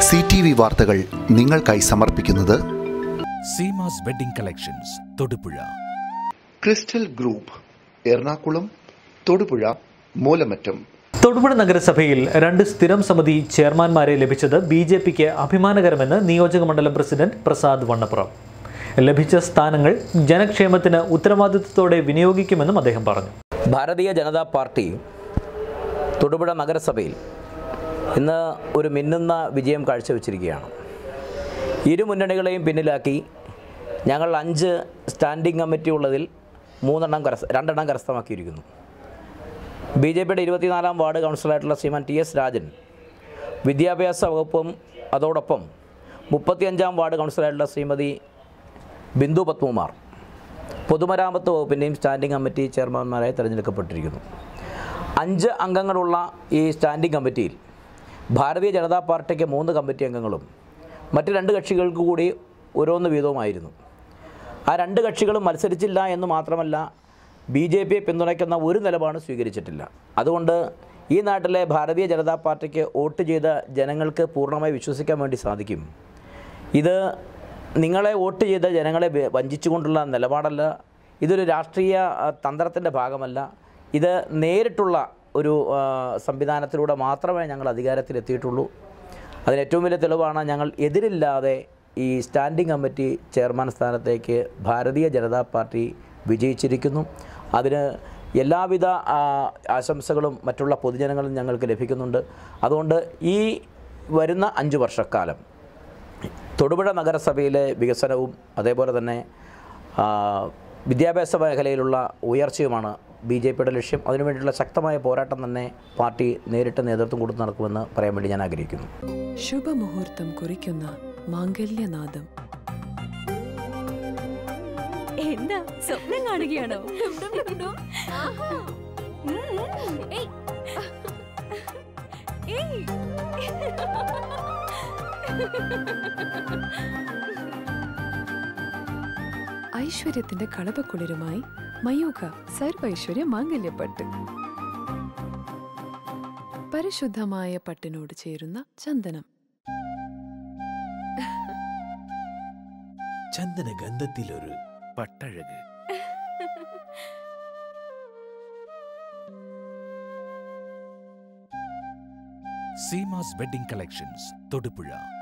C T V വാർത്തകൾ നിങ്ങൾക്കായി സമർപ്പിക്കുന്നത് Seemas wedding collections Thodupuzha crystal group Ernakulam Thodupuzha Moolamattam Thodupuzha നഗരസഭയിൽ രണ്ട് സ്ഥിരം സമിതി ചെയർമാൻമാരെ ലഭിച്ചത് ബി ജെ പിക്ക് അഭിമാനകരമെന്ന് നിയോജക മണ്ഡലം പ്രസിഡന്റ് പ്രസാദ് വണ്ണപ്പുറം ലഭിച്ച സ്ഥാനങ്ങൾ ജനക്ഷേമത്തിന് ഉത്തരവാദിത്വത്തോടെ വിനിയോഗിക്കുമെന്നും അദ്ദേഹം പറഞ്ഞു ഭാരതീയ ജനതാ പാർട്ടി തൊടുപുഴ നഗരസഭയിൽ ഇന്ന് ഒരു മിന്നുന്ന വിജയം കാഴ്ചവെച്ചിരിക്കുകയാണ് ഇരു മുന്നണികളെയും പിന്നിലാക്കി ഞങ്ങൾ അഞ്ച് സ്റ്റാൻഡിംഗ് കമ്മിറ്റി ഉള്ളതിൽ മൂന്നെണ്ണം കരസ്ഥ രണ്ടെണ്ണം കരസ്ഥമാക്കിയിരിക്കുന്നു ബി ജെ പിയുടെ ഇരുപത്തിനാലാം വാർഡ് കൗൺസിലറായിട്ടുള്ള ശ്രീമാൻ ടി എസ് രാജൻ വിദ്യാഭ്യാസ വകുപ്പും അതോടൊപ്പം മുപ്പത്തിയഞ്ചാം വാർഡ് കൗൺസിലറായിട്ടുള്ള ശ്രീമതി ബിന്ദു പത്മകുമാർ പൊതുമരാമത്ത് വകുപ്പിൻ്റെയും സ്റ്റാൻഡിംഗ് കമ്മിറ്റി ചെയർമാൻമാരായി തിരഞ്ഞെടുക്കപ്പെട്ടിരിക്കുന്നു അഞ്ച് അംഗങ്ങളുള്ള ഈ സ്റ്റാൻഡിംഗ് കമ്മിറ്റിയിൽ ഭാരതീയ ജനതാ പാർട്ടിക്ക് മൂന്ന് കമ്മിറ്റി അംഗങ്ങളും മറ്റ് രണ്ട് കക്ഷികൾക്ക് കൂടി ഓരോന്ന് വീതവുമായിരുന്നു ആ രണ്ട് കക്ഷികളും മത്സരിച്ചില്ല എന്ന് മാത്രമല്ല ബി ജെ പിയെ പിന്തുണയ്ക്കുന്ന ഒരു നിലപാട് സ്വീകരിച്ചിട്ടില്ല അതുകൊണ്ട് ഈ നാട്ടിലെ ഭാരതീയ ജനതാ പാർട്ടിക്ക് വോട്ട് ചെയ്ത ജനങ്ങൾക്ക് പൂർണ്ണമായി വിശ്വസിക്കാൻ വേണ്ടി സാധിക്കും ഇത് നിങ്ങളെ വോട്ട് ചെയ്ത ജനങ്ങളെ വ- വഞ്ചിച്ചുകൊണ്ടുള്ള നിലപാടല്ല ഇതൊരു രാഷ്ട്രീയ ആ, തന്ത്രത്തിൻ്റെ ഭാഗമല്ല ഇത് നേരിട്ടുള്ള ഒരു ആ, സംവിധാനത്തിലൂടെ മാത്രമേ ഞങ്ങൾ അധികാരത്തിലെത്തിയിട്ടുള്ളൂ അതിന് ഏറ്റവും വലിയ തെളിവാണ് ഞങ്ങൾ എതിരില്ലാതെ ഈ സ്റ്റാൻഡിംഗ് കമ്മിറ്റി ചെയർമാൻ സ്ഥാനത്തേക്ക് ഭാരതീയ ജനതാ പാർട്ടി വിജയിച്ചിരിക്കുന്നു അതിന് എല്ലാവിധ ആ, ആശംസകളും മറ്റുള്ള പൊതുജനങ്ങളും ഞങ്ങൾക്ക് ലഭിക്കുന്നുണ്ട് അതുകൊണ്ട് ഈ വരുന്ന അഞ്ച് വർഷക്കാലം തൊടുപുഴ നഗരസഭയിലെ വികസനവും അതേപോലെ തന്നെ ആ, വിദ്യാഭ്യാസ മേഖലയിലുള്ള ഉയർച്ചയുമാണ് ബി ജെ പിയുടെ ലക്ഷ്യം അതിനുവേണ്ടിയുള്ള ശക്തമായ പോരാട്ടം തന്നെ പാർട്ടി നേരിട്ട് നേതൃത്വം കൊടുത്ത് നടക്കുമെന്ന് പറയാൻ വേണ്ടി ഞാൻ ആഗ്രഹിക്കുന്നു ശുഭമുഹൂർത്തം കുറിക്കുന്ന മാംഗല്യനാദം എന്താ സ്വപ്നം കാണുകയാണോ ഉം. ഏയ്. ഏയ്. ഐശ്വര്യത്തിന്റെ കളപക്കുളിരുമായി മയൂഖ സർവൈശ്വര്യ മാംഗല്യപ്പട്ട് പരിശുദ്ധമായ പട്ടിനോട് ചേരുന്ന ചന്ദനം ചന്ദന ഗന്ധത്തിലൊരു പട്ടഴക് സീമാസ് വെഡിംഗ് കളക്ഷൻസ് തൊടുപുഴ